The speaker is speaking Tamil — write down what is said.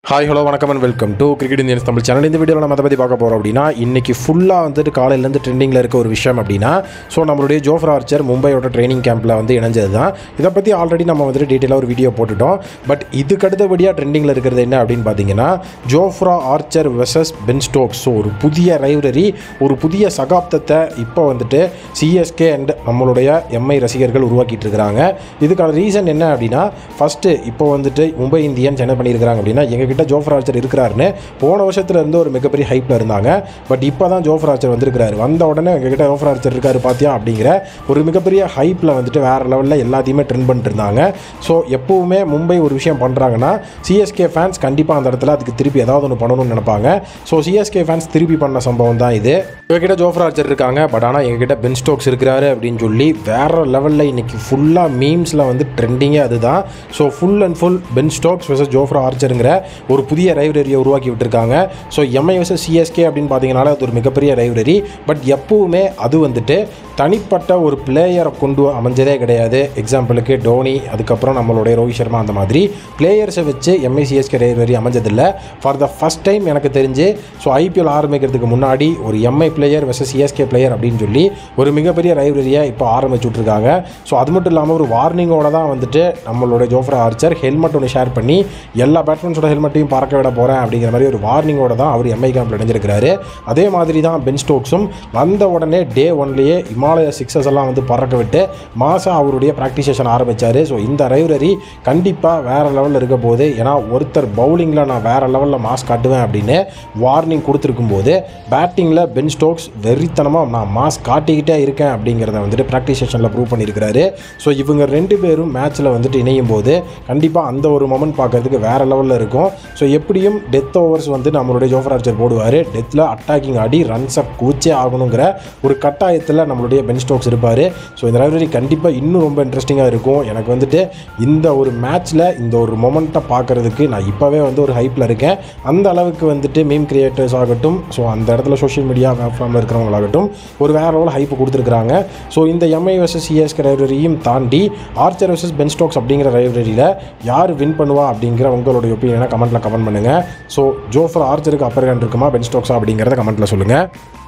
ஹாய் ஹலோ வணக்கம் and welcome to cricket Indians Tamil channel இந்த வீடியோவில் நம்ம அதை பற்றி பார்க்க போகிறோம் அப்படின்னா இன்னைக்கு ஃபுல்லாக வந்துட்டு காலையிலேருந்து ட்ரெண்டிங்கில் இருக்க ஒரு விஷயம் அப்படின்னா ஸோ நம்மளுடைய ஜோஃப்ரா ஆர்ச்சர் மும்பையோட ட்ரைனிங் கேம்பில் வந்து இணைஞ்சது தான் இதை பற்றி ஆல்ரெடி நம்ம வந்துட்டு டீட்டெயிலாக ஒரு வீடியோ போட்டுட்டோம் பட் இதுக்கு அடுத்தபடியாக ட்ரெண்டிங்கில் இருக்கிறது என்ன அப்படின்னு பார்த்தீங்கன்னா Jofra Archer versus Ben Stokes so ஒரு புதிய ரைவரரி ஒரு புதிய சகாப்தத்தை இப்போ வந்துட்டு சிஎஸ்கே அண்ட் நம்மளுடைய எம்ஐ ரசிகர்கள் உருவாக்கிட்டு இருக்கிறாங்க இதுக்கான ரீசன் என்ன அப்படின்னா ஃபஸ்ட்டு இப்போ வந்துட்டு மும்பை இந்தியன்ஸ் என்ன பண்ணியிருக்கிறாங்க அப்படின்னா எங்ககிட்ட ஜோஃபர் ஆர்ச்சர் இருக்கிறாருன்னு போன வருஷத்துல இருந்து ஒரு மிகப்பெரிய ஹைப்பில் இருந்தாங்க பட் இப்போ தான் ஜோஃபர் ஆர்ச்சர் வந்திருக்கிறாரு வந்த உடனே எங்ககிட்ட ஜோஃபர் ஆர்ச்சர் இருக்காரு பார்த்தியா அப்படிங்கிற ஒரு மிகப்பெரிய ஹைப்பில் வந்துட்டு வேறு லெவலில் எல்லாத்தையுமே ட்ரெண்ட் பண்ணிட்டு இருந்தாங்க ஸோ எப்போவுமே மும்பை ஒரு விஷயம் பண்ணுறாங்கன்னா சிஎஸ்கே ஃபேன்ஸ் கண்டிப்பாக அந்த இடத்துல அதுக்கு திருப்பி ஏதாவது ஒன்று பண்ணணும்னு நினைப்பாங்க ஸோ சிஎஸ்கே ஃபேன்ஸ் திருப்பி பண்ண சம்பவம் தான் இது எங்ககிட்ட ஜோஃபர் ஆர்ச்சர் இருக்காங்க பட் ஆனால் எங்ககிட்ட பென் ஸ்டோக்ஸ் இருக்கிறாரு அப்படின்னு சொல்லி வேற லெவலில் இன்னைக்கு ஃபுல்லாக மீம்ஸில் வந்து ட்ரெண்டிங்கே அதுதான் so full and full Ben Stokes versus Jofra ஆர்ச்சருங்கிற ஒரு புதிய ரைவரரியை உருவாக்கி விட்டுருக்காங்க ஸோ எம்ஐ வர்சஸ் சிஎஸ்கே அப்படின்னு பார்த்தீங்கனால அது ஒரு மிகப்பெரிய ரைவரரி பட் எப்பவுமே அது வந்துட்டு தனிப்பட்ட ஒரு பிளேயரை கொண்டு அமைஞ்சதே கிடையாது எக்ஸாம்பிளுக்கு டோனி அதுக்கப்புறம் நம்மளுடைய ரோஹித் சர்மா அந்த மாதிரி பிளேயர்ஸை வச்சு எம்ஐ சிஎஸ்கே ரைவரரி அமைஞ்சதில்லை ஃபார் த ஃபஸ்ட் டைம் எனக்கு தெரிஞ்சு ஸோ ஐபிஎல் ஆரம்பிக்கிறதுக்கு முன்னாடி ஒரு MI player versus CSK player அப்படின்னு சொல்லி ஒரு மிகப்பெரிய ரைவரரியை இப்போ ஆரம்பிச்சு விட்ருக்காங்க ஸோ அது மட்டும் இல்லாமல் ஒரு வார்னிங்கோட தான் வந்துட்டு நம்மளோட ஜோஃப்ரா ஆர்ச்சர் ஹெல்மெட் ஒன்று ஷேர் பண்ணி எல்லா பேட்ஸ்மேன்ஸோட ஹெல்மெட்டையும் பறக்க விட போகிறேன் அப்படிங்கிற மாதிரி ஒரு வார்னிங்கோட தான் அவர் எம்ஐ கேம்பில் இணைஞ்சிருக்கிறாரு அதே மாதிரி தான் பென் ஸ்டோக்ஸும் வந்த உடனே டே ஒன்லேயே இமாலய சிக்ஸஸ் எல்லாம் வந்து பறக்க விட்டு மாதம் அவருடைய ப்ராக்டிஸ் செஷன் ஆரம்பித்தார் ஸோ இந்த ரைவரரி கண்டிப்பாக வேறு லெவலில் இருக்க போது ஏன்னா ஒருத்தர் பவுலிங்கில் நான் வேறு லெவலில் மாஸ் காட்டுவேன் அப்படின்னு வார்னிங் கொடுத்துருக்கும் போது பேட்டிங்கில் பென் ஸ்டோக்ஸ் வெறித்தனமாக நான் மாஸ் காட்டிக்கிட்டே இருக்கேன் அப்படிங்கிறத வந்துட்டு ப்ராக்டிஸ் செஷனில் ப்ரூவ் பண்ணியிருக்கிறாரு ஸோ இவங்க ரெண்டு பேரும் மேட்ச்சில் வந்துட்டு இணையும் போது கண்டிப்பாக அந்த ஒரு மொமெண்ட் பார்க்கறதுக்கு வேறு லெவலில் இருக்கும் ஸோ எப்படியும் டெத் ஓவர்ஸ் வந்து நம்மளுடைய ஜோஃபர் ஆர்ச்சர் போடுவார் டெத்தில் அட்டாக்கிங் ஆடி ரன்ஸை குவிச்சே ஆகணுங்கிற ஒரு கட்டாயத்தில் நம்மளுடைய பென் ஸ்டோக்ஸ் இருப்பார் ஸோ இந்த ரைவரி கண்டிப்பாக இன்னும் ரொம்ப இன்ட்ரெஸ்டிங்காக இருக்கும் எனக்கு வந்துட்டு இந்த ஒரு மேட்ச்சில் இந்த ஒரு மொமெண்ட்டை பார்க்குறதுக்கு நான் இப்போவே வந்து ஒரு ஹைப்பில் இருக்கேன் அந்த அளவுக்கு வந்துட்டு மீம் கிரியேட்டர்ஸ் ஆகட்டும் ஸோ அந்த இடத்துல சோஷியல் மீடியா பிளாட்ஃபார்மில் இருக்கிறவங்களாகட்டும் ஒரு வேற லெவல் ஹைப் கொடுத்துருக்காங்க ஸோ இந்த எம்ஐ வர்சஸ் சிஎஸ்கே ரைவரரியும் தாண்டி ஆர்ச்சர் வர்சஸ் பென் ஸ்டோக்ஸ் அப்படிங்கிற ரைவரரியில் யார் வின் பண்ணுவா அப்படிங்கிற உங்களுடைய ஒப்பீனியனை கமெண்ட்டில் கமெண்ட் பண்ணுங்கள் ஸோ ஜோஃபர் ஆர்ச்சருக்கு அப்பர் ஹேண்ட் இருக்குமா பென் ஸ்டோக்ஸா அப்படிங்கிறத கமெண்ட்டில் சொல்லுங்கள்